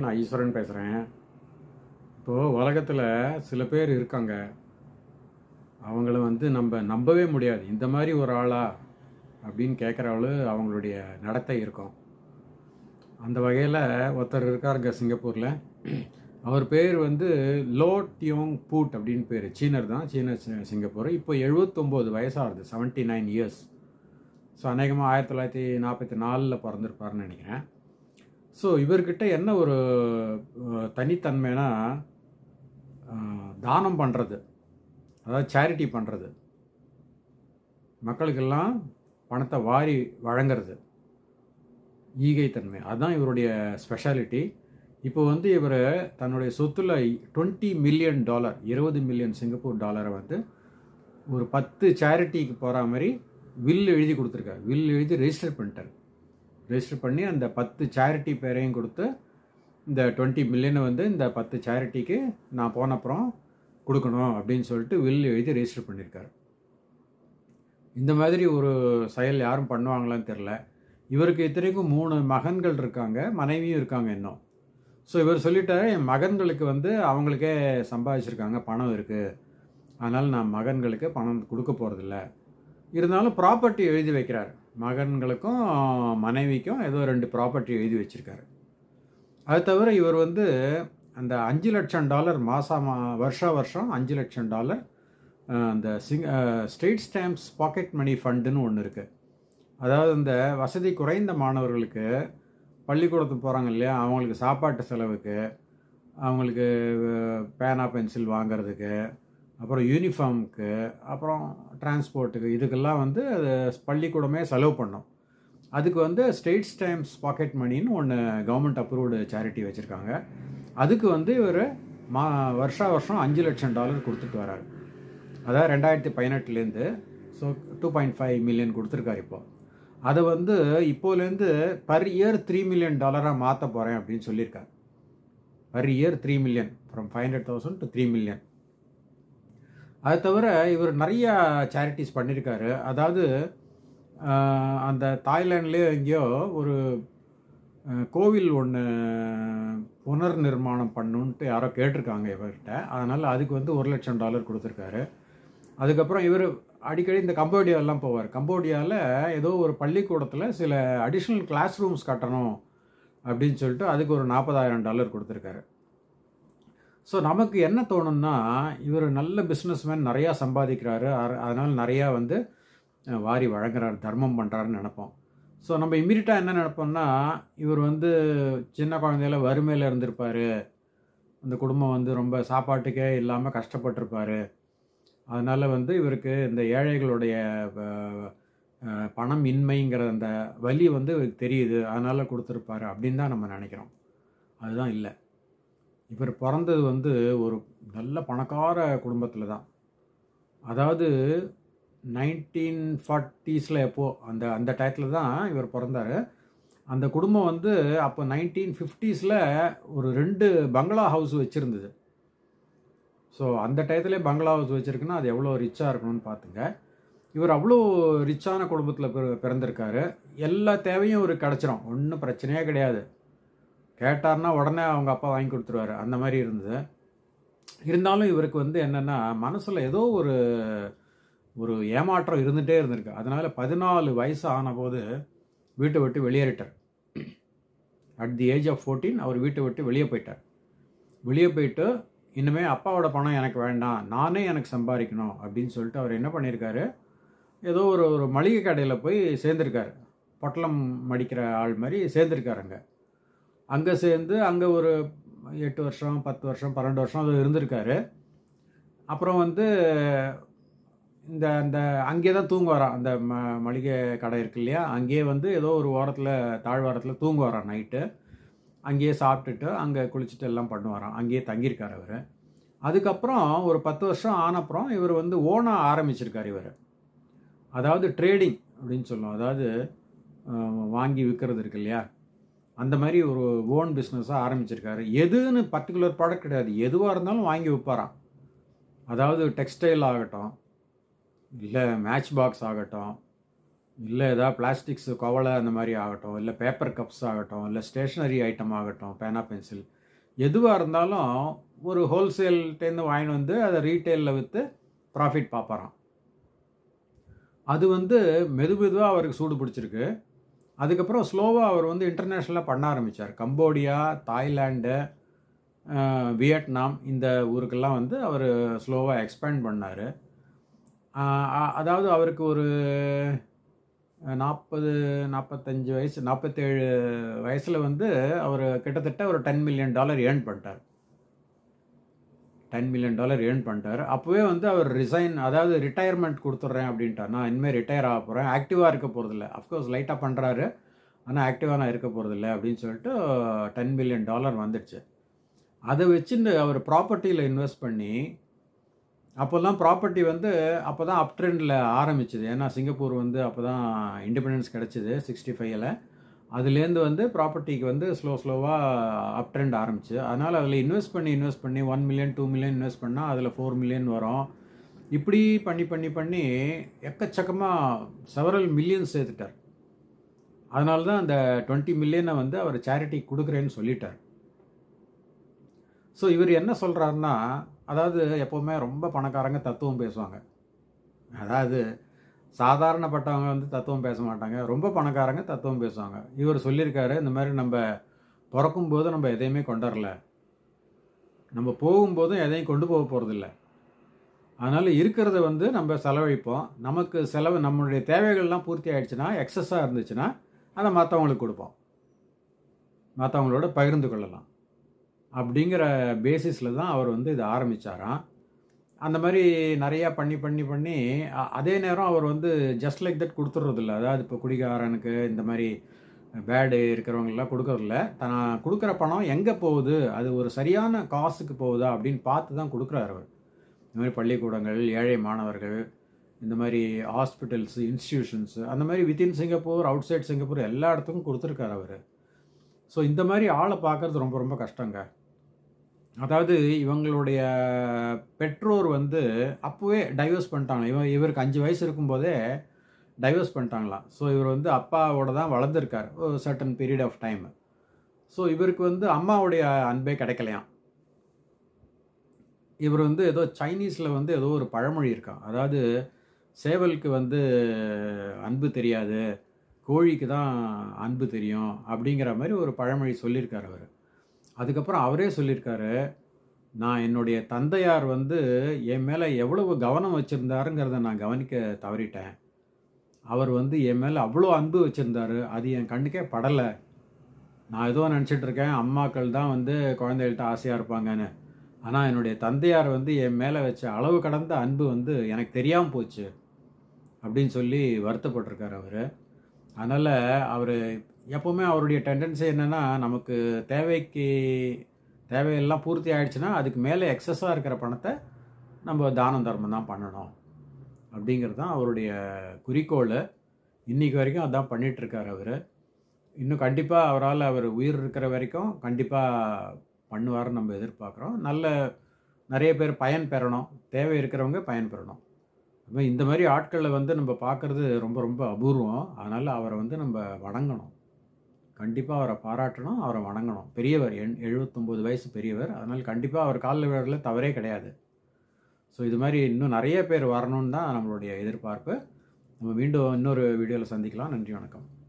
நான் ஈஸ்வரன் பேசுகிறேன் இப்போது உலகத்தில் சில பேர் இருக்காங்க அவங்கள வந்து நம்ம நம்பவே முடியாது இந்த மாதிரி ஒரு ஆளா அப்படின்னு கேட்குறவளு அவங்களுடைய நடத்தை இருக்கும் அந்த வகையில் ஒருத்தர் இருக்காருங்க சிங்கப்பூரில் அவர் பேர் வந்து லோ டியோங் பூட் அப்படின்னு பேர் சீனர் தான் சீன சி- சிங்கப்பூர் இப்போ எழுபத்தொம்போது வயசாகுது செவன்ட்டி நைன் இயர்ஸ் ஸோ அநேகமாக ஆயிரத்தி தொள்ளாயிரத்தி நாற்பத்தி நாலில் பிறந்திருப்பாருன்னு நினைக்கிறேன் ஸோ இவர்கிட்ட என்ன ஒரு அஹ், தனித்தன்மைனா அஹ், தானம் பண்ணுறது அதாவது சேரிட்டி பண்ணுறது மக்களுக்கெல்லாம் பணத்தை வாரி வழங்குறது ஈகைத்தன்மை அதுதான் இவருடைய ஸ்பெஷாலிட்டி இப்போ வந்து இவர் தன்னுடைய சொத்துல டுவெண்ட்டி மில்லியன் டாலர் இருபது மில்லியன் சிங்கப்பூர் டாலரை வந்து ஒரு பத்து சேரிட்டிக்கு போகிற மாதிரி வில் எழுதி கொடுத்துருக்காரு வில் எழுதி ரெஜிஸ்டர் பண்ணிட்டார் ரெஜிஸ்டர் பண்ணி அந்த பத்து சேரிட்டி பேரையும் கொடுத்து இந்த டுவெண்ட்டி மில்லியனை வந்து இந்த பத்து சேரிட்டிக்கு நான் போன அப்புறம் கொடுக்கணும் அப்படின்னு சொல்லிட்டு வில் எழுதி ரெஜிஸ்டர் பண்ணியிருக்காரு இந்த மாதிரி ஒரு செயல் யாரும் பண்ணுவாங்களான்னு தெரில இவருக்கு இத்தனைக்கும் மூணு மகன்கள் இருக்காங்க மனைவியும் இருக்காங்க இன்னும் ஸோ இவர் சொல்லிட்டாரு என் மகன்களுக்கு வந்து அவங்களுக்கே சம்பாதிச்சிருக்காங்க பணம் இருக்குது அதனால் நான் மகன்களுக்கு பணம் கொடுக்க போகிறதில்ல இருந்தாலும் ப்ராப்பர்ட்டி எழுதி வைக்கிறார் மகன்களுக்கும் மனைவிக்கும் ஏதோ ரெண்டு ப்ராப்பர்ட்டி எழுதி வச்சிருக்காரு அது தவிர இவர் வந்து அந்த அஞ்சு லட்சம் டாலர் மாதம் வருஷா வருஷம் அஞ்சு லட்சம் டாலர் அஹ், அந்த சிங் ஸ்டேட் ஸ்டாம்ப்ஸ் பாக்கெட் மணி ஃபண்டுன்னு ஒன்று இருக்குது அதாவது இந்த வசதி குறைந்த மாணவர்களுக்கு பள்ளிக்கூடத்துக்கு போகிறாங்க இல்லையா அவங்களுக்கு சாப்பாட்டு செலவுக்கு அவங்களுக்கு அஹ், பேனா பென்சில் வாங்குறதுக்கு அப்புறம் யூனிஃபார்முக்கு அப்புறம் டிரான்ஸ்போர்ட்டுக்கு இதுக்கெல்லாம் வந்து அது பள்ளிக்கூடமே செலவு பண்ணும் அதுக்கு வந்து ஸ்டேட் ஸ்டாம்ப்ஸ் பாக்கெட் மணின்னு ஒன்று கவர்மெண்ட் அப்ரூவ்டு சேரிட்டி வச்சுருக்காங்க அதுக்கு வந்து இவர் மா வருஷா வருஷம் அஞ்சு லட்சம் டாலர் கொடுத்துட்டு வராரு அதாவது ரெண்டாயிரத்தி பதினெட்டுலேருந்து so two point five million கொடுத்துருக்காரு இப்போ அதை வந்து இப்போலேருந்து பர் இயர் த்ரீ மில்லியன் டாலராக மாற்ற போகிறேன் அப்படின்னு சொல்லியிருக்காரு per year three million from five hundred thousand to three million அது தவிர இவர் நிறைய சேரிட்டிஸ் பண்ணியிருக்காரு அதாவது ஆஹ், அந்த தாய்லாண்ட்லேயே எங்கேயோ ஒரு ஆஹ், கோவில் ஒன்று புனர் நிர்மாணம் பண்ணுன்ட்டு யாரோ கேட்டிருக்காங்க இவர்கிட்ட அதனால் அதுக்கு வந்து ஒரு லட்சம் டாலர் கொடுத்துருக்காரு அதுக்கப்புறம் இவர் அடிக்கடி இந்த கம்போடியாலாம் போவார் கம்போடியாவில் ஏதோ ஒரு பள்ளிக்கூடத்தில் சில அடிஷ்னல் கிளாஸ் ரூம்ஸ் கட்டணும் அப்படின்னு சொல்லிட்டு அதுக்கு ஒரு நாற்பதாயிரம் டாலர் கொடுத்துருக்காரு ஸோ நமக்கு என்ன தோணும்னா இவர் நல்ல பிஸ்னஸ்மேன் நிறையா சம்பாதிக்கிறாரு அர- அதனால நிறையா வந்து அஹ், வாரி வழங்குறாரு தர்மம் பண்ணுறாருன்னு நினைப்போம் ஸோ நம்ம இம்மீடியட்டாக என்ன நினைப்போம்னா இவர் வந்து சின்ன குழந்தையில வறுமையில் இருந்திருப்பார் அந்த குடும்பம் வந்து ரொம்ப சாப்பாட்டுக்கே இல்லாமல் கஷ்டப்பட்டிருப்பாரு அதனால் வந்து இவருக்கு இந்த ஏழைகளுடைய அஹ், அஹ், பணம் இன்மைங்கிற அந்த வலி வந்து இவருக்கு தெரியுது அதனால் கொடுத்துருப்பாரு அப்படின்னு தான் நம்ம நினைக்கிறோம் அதுதான் இல்லை இவர் பிறந்தது வந்து ஒரு நல்ல பணக்கார குடும்பத்தில் தான் அதாவது நைன்டீன் ஃபார்ட்டிஸில் எப்போ அந்த அந்த டயத்தில் தான் இவர் பிறந்தார் அந்த குடும்பம் வந்து அப்போ நைன்டீன் ஃபிஃப்டிஸில் ஒரு ரெண்டு பங்களா ஹவுஸ் வச்சுருந்தது ஸோ அந்த டயத்துலேயே பங்களா ஹவுஸ் வச்சுருக்குன்னா அது எவ்வளோ ரிச்சாக இருக்கணும்னு பார்த்துங்க இவர் அவ்வளோ ரிச்சான குடும்பத்தில் பிற பிறந்திருக்காரு எல்லா தேவையும் இவருக்கு கிடச்சிரும் ஒன்றும் பிரச்சனையே கிடையாது கேட்டார்னா உடனே அவங்க அப்பா வாங்கி கொடுத்துருவாரு அந்த மாதிரி இருந்தது இருந்தாலும் இவருக்கு வந்து என்னென்னா மனசில் ஏதோ ஒரு ஒரு ஏமாற்றம் இருந்துகிட்டே இருந்திருக்கு அதனால் பதினாலு வயசு ஆனபோது வீட்டை விட்டு வெளியேறிட்டார் at the age of fourteen அவர் வீட்டை விட்டு வெளியே போயிட்டார் வெளியே போயிட்டு இனிமே அப்பாவோட பணம் எனக்கு வேண்டாம் நானே எனக்கு சம்பாதிக்கணும் அப்படின்னு சொல்லிட்டு அவர் என்ன பண்ணியிருக்காரு ஏதோ ஒரு ஒரு மளிகை கடையில் போய் சேர்ந்துருக்காரு பொட்டலம் மடிக்கிற ஆள் மாதிரி சேர்ந்துருக்காரு அங்கே அங்கே சேர்ந்து அங்கே ஒரு எட்டு வருஷம் பத்து வருஷம் பன்னெண்டு வருஷம் அது இருந்திருக்காரு அப்புறம் வந்து இந்த அந்த அங்கேயே தான் தூங்குவாராம் அந்த ம மளிகை கடை இருக்கு இல்லையா அங்கேயே வந்து ஏதோ ஒரு ஓரத்தில் தாழ்வாரத்தில் தூங்குவாராம் நைட்டு அங்கேயே சாப்பிட்டுட்டு அங்கே குளிச்சுட்டு எல்லாம் பண்ணுவாராம் அங்கேயே தங்கியிருக்கார் அவர் அதுக்கப்புறம் ஒரு பத்து வருஷம் ஆனப்புறம் இவர் வந்து ஓனாக ஆரம்பிச்சிருக்கார் இவர் அதாவது ட்ரேடிங் அப்படின்னு சொல்லுவோம் அதாவது அஹ், வாங்கி விற்கிறது இருக்கு இல்லையா அந்த மாதிரி ஒரு ஓன் பிஸ்னஸாக ஆரம்பிச்சிருக்காரு எதுன்னு பர்டிகுலர் ப்ராடக்ட் கிடையாது எதுவாக இருந்தாலும் வாங்கி விற்பாராம் அதாவது டெக்ஸ்டைல் ஆகட்டும் இல்லை மேட்ச் பாக்ஸ் ஆகட்டும் இல்லை ஏதாவது பிளாஸ்டிக்ஸ் கவலை அந்த மாதிரி ஆகட்டும் இல்லை பேப்பர் கப்ஸ் ஆகட்டும் இல்லை ஸ்டேஷ்னரி ஐட்டம் ஆகட்டும் பேனா பென்சில் எதுவாக இருந்தாலும் ஒரு ஹோல்சேல்கிட்டேருந்து வாங்கிட்டு வந்து அதை ரீட்டெயிலில் விற்று ப்ராஃபிட் பார்ப்பாராம் அது வந்து மெது மெதுவாக அவருக்கு சூடு பிடிச்சிருக்கு அதுக்கப்புறம் ஸ்லோவாக அவர் வந்து இன்டர்நேஷ்னலாக பண்ண ஆரம்பித்தார் கம்போடியா தாய்லாண்டு அஹ், வியட்நாம் இந்த ஊருக்கெல்லாம் வந்து அவர் ஸ்லோவாக எக்ஸ்பேண்ட் பண்ணார் அதாவது அவருக்கு ஒரு நாற்பது நாற்பத்தஞ்சு வயசு நாற்பத்தேழு வயசில் வந்து அவர் கிட்டத்தட்ட ஒரு டென் மில்லியன் டாலர் ஏர்ன் பண்ணிட்டார் டென் மில்லியன் டாலர் ஏர்ன் பண்ணிட்டார் அப்போவே வந்து அவர் ரிசைன் அதாவது ரிட்டையர்மெண்ட் கொடுத்துட்றேன் அப்படின்ட்டார் நான் இனிமேல் ரிட்டையர் ஆக போகிறேன் ஆக்டிவாக இருக்க போகிறதில்ல அஃப்கோர்ஸ் லைட்டாக பண்ணுறாரு ஆனால் ஆக்டிவாக நான் இருக்க போகிறதில்ல அப்படின்னு சொல்லிட்டு டென் மில்லியன் டாலர் வந்துடுச்சு அதை வச்சுட்டு அவர் ப்ராப்பர்ட்டியில் இன்வெஸ்ட் பண்ணி அப்போல்லாம் ப்ராப்பர்ட்டி வந்து அப்போ தான் அப் ட்ரெண்டில் ஆரம்பிச்சுது ஏன்னா சிங்கப்பூர் வந்து அப்போ தான் இண்டிபெண்டன்ஸ் கிடச்சிது சிக்ஸ்டி ஃபைவ்ல அதுலேருந்து வந்து ப்ராப்பர்ட்டிக்கு வந்து ஸ்லோ ஸ்லோவாக அப் ட்ரெண்ட் ஆரம்பிச்சு அதனால் அதில் இன்வெஸ்ட் பண்ணி இன்வெஸ்ட் பண்ணி one million two million invest பண்ணால் அதில் ஃபோர் மில்லியன் வரும் இப்படி பண்ணி பண்ணி பண்ணி எக்கச்சக்கமாக செவரல் மில்லியன்ஸ் சேர்த்துட்டார் அதனால தான் அந்த டுவெண்ட்டி மில்லியனை வந்து அவர் சேரிட்டி கொடுக்குறேன்னு சொல்லிட்டார் ஸோ இவர் என்ன சொல்கிறாருன்னா அதாவது எப்போவுமே ரொம்ப பணக்காரங்க தத்துவம் பேசுவாங்க அதாவது சாதாரணப்பட்டவங்க வந்து தத்துவம் பேச மாட்டாங்க ரொம்ப பணக்காரங்க தத்துவம் பேசுவாங்க இவர் சொல்லியிருக்காரு இந்த மாதிரி நம்ம பிறக்கும்போது நம்ம எதையுமே கொண்டு வரல நம்ம போகும்போதும் எதையும் கொண்டு போக போகிறதில்ல அதனால் இருக்கிறத வந்து நம்ம செலவழிப்போம் நமக்கு செலவு நம்மளுடைய தேவைகள்லாம் பூர்த்தி ஆயிடுச்சுன்னா எக்ஸஸாக இருந்துச்சுன்னா அதை மற்றவங்களுக்கு கொடுப்போம் மற்றவங்களோட பகிர்ந்து கொள்ளலாம் அப்படிங்கிற பேசிஸில் தான் அவர் வந்து இதை ஆரம்பித்தாராம் அந்த மாதிரி நிறையா பண்ணி பண்ணி பண்ணி அ- அதே நேரம் அவர் வந்து ஜஸ்ட் லைக் தட் கொடுத்துட்றதில்ல அதாவது இப்போ குடிகாரனுக்கு இந்த மாதிரி பேடு இருக்கிறவங்கெல்லாம் கொடுக்கறதில்ல தான் கொடுக்குற பணம் எங்கே போகுது அது ஒரு சரியான காசுக்கு போகுதா அப்படின்னு பார்த்து தான் கொடுக்குறாரு அவர் இந்த மாதிரி பள்ளிக்கூடங்கள் ஏழை மாணவர்கள் இந்த மாதிரி ஹாஸ்பிட்டல்ஸ் இன்ஸ்டிடியூஷன்ஸ் அந்த மாதிரி within Singapore outside Singapore எல்லா இடத்துக்கும் கொடுத்துருக்காரு அவர் ஸோ இந்த மாதிரி ஆளை பார்க்கறது ரொம்ப ரொம்ப கஷ்டங்க அதாவது இவங்களுடைய பெற்றோர் வந்து அப்போவே டைவர்ஸ் பண்ணிட்டாங்க இவன் இவருக்கு அஞ்சு வயசு இருக்கும்போதே டைவர்ஸ் பண்ணிட்டாங்களாம் ஸோ இவர் வந்து அப்பாவோட தான் வளர்ந்துருக்கார் ஒரு certain period of time so இவருக்கு வந்து அம்மாவுடைய அன்பே கிடைக்கலையாம் இவர் வந்து ஏதோ சைனீஸில் வந்து ஏதோ ஒரு பழமொழி இருக்கான் அதாவது சேவலுக்கு வந்து அன்பு தெரியாது கோழிக்கு தான் அன்பு தெரியும் அப்படிங்கிற மாதிரி ஒரு பழமொழி சொல்லியிருக்கார் அவர் அதுக்கப்புறம் அவரே சொல்லியிருக்காரு நான் என்னுடைய தந்தையார் வந்து என் மேலே எவ்வளவு கவனம் வச்சுருந்தாருங்கிறத நான் கவனிக்க தவறிட்டேன் அவர் வந்து என் மேலே அவ்வளோ அன்பு வச்சுருந்தாரு அது என் கண்ணுக்கே படலை நான் ஏதோ நினச்சிட்டு இருக்கேன் அம்மாக்கள் தான் வந்து குழந்தைகள்கிட்ட ஆசையாக இருப்பாங்கன்னு ஆனால் என்னுடைய தந்தையார் வந்து என் மேலே வச்ச அளவு கடந்த அன்பு வந்து எனக்கு தெரியாமல் போச்சு அப்படின்னு சொல்லி வருத்தப்பட்டிருக்கார் அவர் அதனால் அவர் எப்போவுமே அவருடைய டெண்டன்சி என்னென்னா நமக்கு தேவைக்கு தேவையெல்லாம் பூர்த்தி ஆயிடுச்சுன்னா அதுக்கு மேலே எக்ஸஸாக இருக்கிற பணத்தை நம்ம தானம் தர்மம் தான் பண்ணணும் அப்படிங்கிறது தான் அவருடைய குறிக்கோள் இன்னைக்கு வரைக்கும் அதான் பண்ணிட்டு இருக்காரு அவர் இன்னும் கண்டிப்பாக அவரால் அவர் உயிர் இருக்கிற வரைக்கும் கண்டிப்பாக பண்ணுவார்னு நம்ம எதிர்பார்க்குறோம் நல்ல நிறைய பேர் பயன் பெறணும் தேவை இருக்கிறவங்க பயன் பெறணும் அப்ப இந்த மாதிரி ஆட்களை வந்து நம்ம பார்க்குறது ரொம்ப ரொம்ப அபூர்வம் அதனால் அவரை வந்து நம்ம வணங்கணும் கண்டிப்பாக அவரை பாராட்டணும் அவரை வணங்கணும் பெரியவர் எண் எழுபத்தொம்போது வயசு பெரியவர் அதனால் கண்டிப்பாக அவர் காலில் விழறதுல தவறே கிடையாது ஸோ இது மாதிரி இன்னும் நிறைய பேர் வரணும்னு தான் நம்மளுடைய எதிர்பார்ப்பு நம்ம மீண்டும் இன்னொரு வீடியோவில் சந்திக்கலாம் நன்றி வணக்கம்